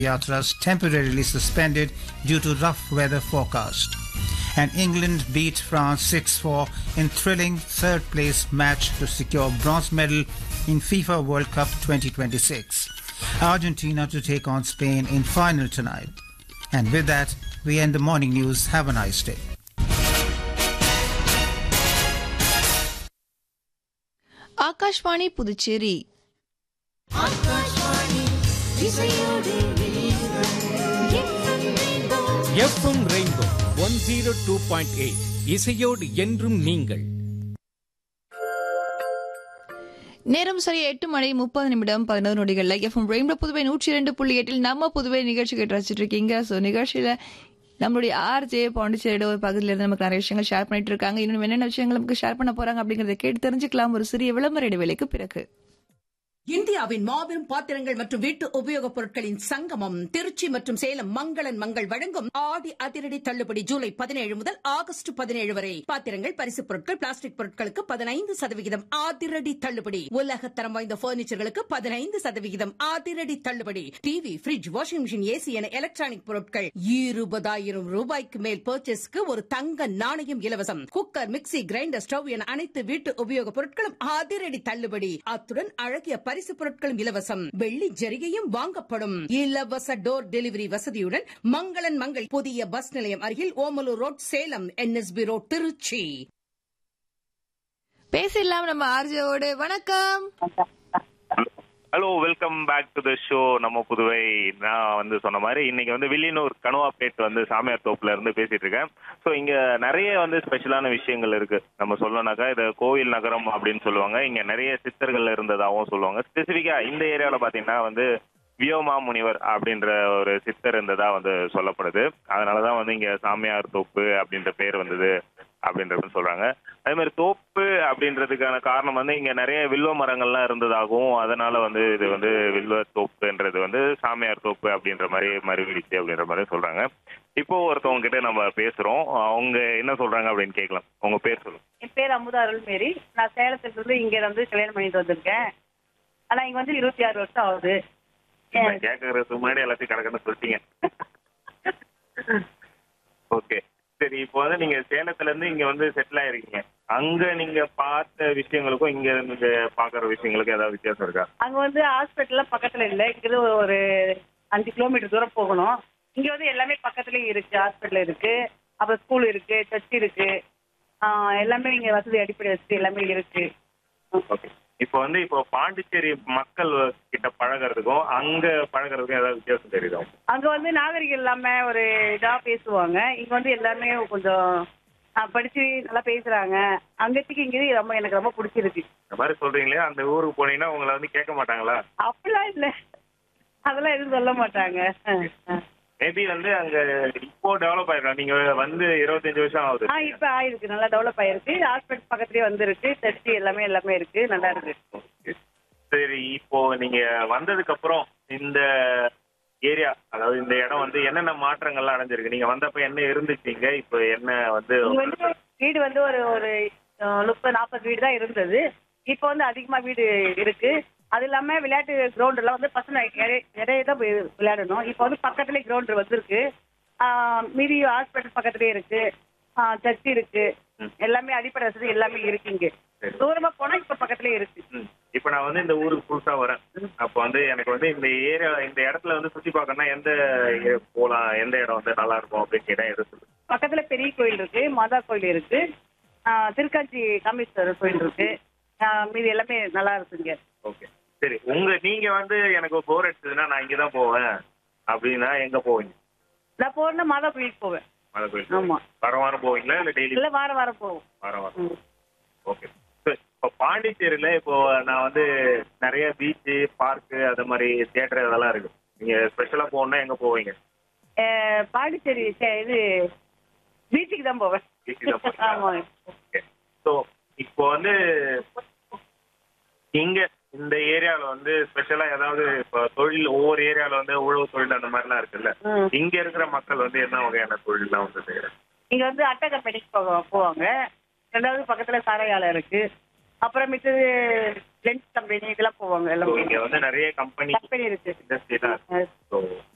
Yatras temporarily suspended due to rough weather forecast. And England beat France 6-4 in thrilling third place match to secure bronze medal in FIFA World Cup 2026. Argentina to take on Spain in final tonight. And with that, we end the morning news. Have a nice day. Akashvani Puducherry FM rainbow one zero two point eight இசையோடு என்றும் நீங்கள் நேரம் சரியா எட்டு மணி முப்பது நிமிடம் பதினோரு நொடிகள்ல FM rainbow Puduvai நூற்றி இரண்டு புள்ளி எட்டில் நம்ம புதுவை நிகழ்ச்சி கேட்டு வச்சிட்டு இருக்கீங்க ஸோ நிகழ்ச்சியில நம்மளுடைய ஆர்ஜே பாண்டிச்சேரியோட ஒரு பகுதியில இருந்து நமக்கு நிறைய விஷயங்கள் ஷேர் பண்ணிட்டு இருக்காங்க இன்னும் என்னென்ன விஷயங்கள் நமக்கு ஷேர் பண்ண போறாங்க அப்படிங்கறத கேட்டு தெரிஞ்சுக்கலாம் ஒரு சிறிய விளம்பர இடைவேளைக்கு பிறகு இந்தியாவின் மாபெரும் பாத்திரங்கள் மற்றும் வீட்டு உபயோகப் பொருட்களின் சங்கமம் திருச்சி மற்றும் சேலம் மங்களன் மங்கள் வழங்கும் ஆடி அதிரடி தள்ளுபடி ஜூலை பதினேழு முதல் ஆகஸ்ட் பதினேழு வரை பாத்திரங்கள் பரிசுப் பொருட்கள் பிளாஸ்டிக் பொருட்களுக்கு பதினைந்து சதவிகிதம் அதிரடி தள்ளுபடி உலகத்தரம் வாய்ந்த பர்னிச்சர்களுக்கு பதினைந்து சதவிகிதம் அதிரடி தள்ளுபடி TV fridge washing machine AC என எலக்ட்ரானிக் பொருட்கள் இருபதாயிரம் ரூபாய்க்கு மேல் பர்ச்சேஸ்க்கு ஒரு தங்க நாணயம் இலவசம் குக்கர் மிக்ஸி கிரைண்டர் ஸ்டவ் என அனைத்து வீட்டு உபயோகப் பொருட்களும் அதிரடி தள்ளுபடி அத்துடன் அழகிய பரிசு பொருட்களும் இலவசம் வெள்ளி ஜரிகையும் வாங்கப்படும் இலவச டோர் டெலிவரி வசதியுடன் மங்களன் மங்கள் புதிய பஸ் நிலையம் அருகில் Omalur road Salem NSB road Trichy பேசிடலாம் நம்ம ஆர்ஜேவோடு வணக்கம் hello welcome back to the show நம்ம புதுவை நான் வந்து சொன்ன மாதிரி இன்னைக்கு வந்து வில்லியனூர் கணுவாப்பேட் வந்து சாமியார் தோப்புல இருந்து பேசிட்டு இருக்கேன் ஸோ இங்க நிறைய வந்து ஸ்பெஷலான விஷயங்கள் இருக்கு நம்ம சொல்லணும்னாக்கா இது கோவில் நகரம் அப்படின்னு சொல்லுவாங்க இங்க நிறைய சித்தர்கள் இருந்ததாகவும் சொல்லுவாங்க ஸ்பெசிஃபிக்கா இந்த ஏரியாவில் பாத்தீங்கன்னா வந்து வியோமா முனிவர் அப்படின்ற ஒரு சித்தர் இருந்ததா வந்து சொல்லப்படுது அதனாலதான் வந்து இங்க சாமியார் தோப்பு அப்படின்ற பேர் வந்தது அப்படின்றது சொல்றாங்க அதே மாதிரி தோப்பு அப்படின்றதுக்கான காரணம் வந்து இங்க நிறைய வில்வ மரங்கள்லாம் இருந்ததாகவும் அதனால வந்து இது வந்து வில்வ தோப்புன்றது வந்து சாமியார் தோப்பு அப்படின்ற மாதிரி மறுவிடுச்சு அப்படின்ற மாதிரி சொல்றாங்க இப்போ ஒருத்தவங்க கிட்ட நம்ம பேசுறோம் அவங்க என்ன சொல்றாங்க அப்படின்னு கேட்கலாம் உங்க பேர் சொல்லுங்க என் பேர் அமுதா அருள்மேரி நான் சேலத்துல இருந்து இங்க வந்து கல்யாணம் பண்ணிட்டு வந்திருக்கேன் ஆனா இங்க வந்து இருபத்தி ஆறு வருஷம் ஆகுது நான் கேட்கறதுக்கு முன்னாடி எல்லாத்தையும் கிடக்குன்னு சொல்லிட்டீங்க ஓகே சரி இப்போ வந்து நீங்க சேலத்துல இருந்து இங்க வந்து செட்டில் ஆயிருக்கீங்க அங்க நீங்க பார்த்த விஷயங்களுக்கும் இங்க நீங்க பாக்குற விஷயங்களுக்கும் ஏதாவது வித்தியாசம் இருக்கா அங்க வந்து ஹாஸ்பிட்டல்லாம் பக்கத்துல இல்ல இங்க இருந்து ஒரு- ஒரு அஞ்சு கிலோமீட்டர் தூரம் போகணும் இங்க வந்து எல்லாமே பக்கத்துலயே இருக்கு ஹாஸ்பிட்டல் இருக்கு அப்புறம் ஸ்கூல் இருக்கு சர்ச் இருக்கு ஆஹ் எல்லாமே இங்க வசதி அடிப்படை வசதி எல்லாமே இருக்கு ஓகே இப்போ வந்து இப்போ பாண்டிச்சேரி மக்கள் கிட்ட பழகுறதுக்கும் அங்க பழகுறதுக்கும் ஏதாவது வித்தியாசம் தெரியுதா அங்க வந்து நாகரிகம் இல்லாம ஒரு இதா பேசுவாங்க இங்க வந்து எல்லாமே கொஞ்சம் ஆஹ் படிச்சு நல்லா பேசுறாங்க அங்கத்துக்கு இங்க ரொம்ப எனக்கு ரொம்ப பிடிச்சிருக்கு இந்த மாதிரி சொல்றீங்களே அந்த ஊருக்கு போனீங்கன்னா உங்களை வந்து கேட்க மாட்டாங்களா அப்படிலாம் இல்ல அதெல்லாம் எதுவும் சொல்ல மாட்டாங்க அஹ், அஹ். மேபி வந்து அங்க இப்போ டெவலப் ஆயிருக்கலாம் நீங்க வந்து இருபத்தஞ்சு வருஷம் ஆகுது ஆ இப்ப ஆயிருக்கு நல்லா டெவலப் ஆயிருக்கு ஹாஸ்பிட்டல் பக்கத்துலயே வந்திருக்கு சர்ச் எல்லாமே எல்லாமே இருக்கு நல்லா இருக்கு சரி இப்போ நீங்க வந்ததுக்கு அப்புறம் இந்த ஏரியா அதாவது இந்த இடம் வந்து என்னென்ன மாற்றங்கள்லாம் அடைஞ்சிருக்கு நீங்க வந்தப்ப என்ன இருந்துச்சீங்க இப்போ என்ன வந்து இங்க வந்து வீடு வந்து ஒரு ஒரு அஹ், முப்பது நாற்பது வீடு தான் இருந்தது இப்போ வந்து அதிகமா வீடு இருக்கு அது இல்லாம விளையாட்டு கிரவுண்ட் எல்லாம் வந்து பசங்க நிறைய- நிறைய தான் போய் விளையாடணும் இப்போ வந்து பக்கத்துலயே கிரவுண்ட் வந்திருக்கு ஆஹ், மீதி ஹாஸ்பிட்டல் பக்கத்துலயே இருக்கு சர்ச் இருக்கு எல்லாமே அடிப்படை வசதி எல்லாமே இருக்கு இங்க தூரமா போனா இப்ப பக்கத்துலயே இருக்கு ம். இப்போ நான் வந்து இந்த ஊருக்கு புதுசா வரேன் அப்போ வந்து எனக்கு வந்து இந்த ஏரியா இந்த இடத்துல வந்து சுத்தி பார்க்கணும்னா எந்த ஏ- போலாம் எந்த இடம் வந்து நல்லா இருக்கும் அப்படின்னு கேட்டா எது சொல்லுங்க பக்கத்துல பெரிய கோயில் இருக்கு மாதா கோயில் இருக்கு ஆஹ் திருக்காஞ்சி காமேஸ்வரர் கோயில் இருக்கு ஆஹ் மீதி எல்லாமே நல்லா இருக்குங்க ஓகே சரி உங்க நீங்க வந்து எனக்கு போர் அடிச்சதுன்னா நான் இங்க தான் போவேன் அப்படின்னா எங்க போவீங்க நான் போறேன்னா மாதா கோயிலுக்கு போவேன் மலை கோயில் ஆமா. வாரம் வாரம் போவீங்களா இல்ல டெய்லி இல்ல வாரம் வாரம் போவோம் வாரம் வாரம் ஓகே இப்போ பாண்டிச்சேரியில இப்போ நான் வந்து நிறைய பீச்சு பார்க்கு அது மாதிரி தியேட்டர் இதெல்லாம் இருக்கு நீங்க ஸ்பெஷலா போகணும்னா எங்க போவீங்க ஆஹ் பாண்டிச்சேரி சே- இது பீச்சுக்கு தான் போவேன் Beach தான் போவீங்களா? ஆமா ஓகே ஸோ இப்போ வந்து இங்க இந்த ஏரியால வந்து ஸ்பெஷலா ஏதாவது இப்போ தொழில் ஒவ்வொரு ஏரியால வந்து உழவு தொழில் அந்த மாதிரிலாம் இருக்குல்ல ம். இங்க இருக்கிற மக்கள் வந்து என்ன வகையான தொழில்லாம் வந்து செய்யறாங்க இங்க வந்து அட்டை கம்பெனிக்கு போக போவாங்க ரெண்டாவது பக்கத்துல சாரையாலை இருக்கு அப்புறம் மிச்சது லென்ஸ் கம்பெனி இதெல்லாம் போவாங்க ஸோ எல்லாம் இங்க வந்து நிறைய கம்பெனி கம்பெனி இருக்கு இண்டஸ்ட்ரி தான் அஹ் ஸோ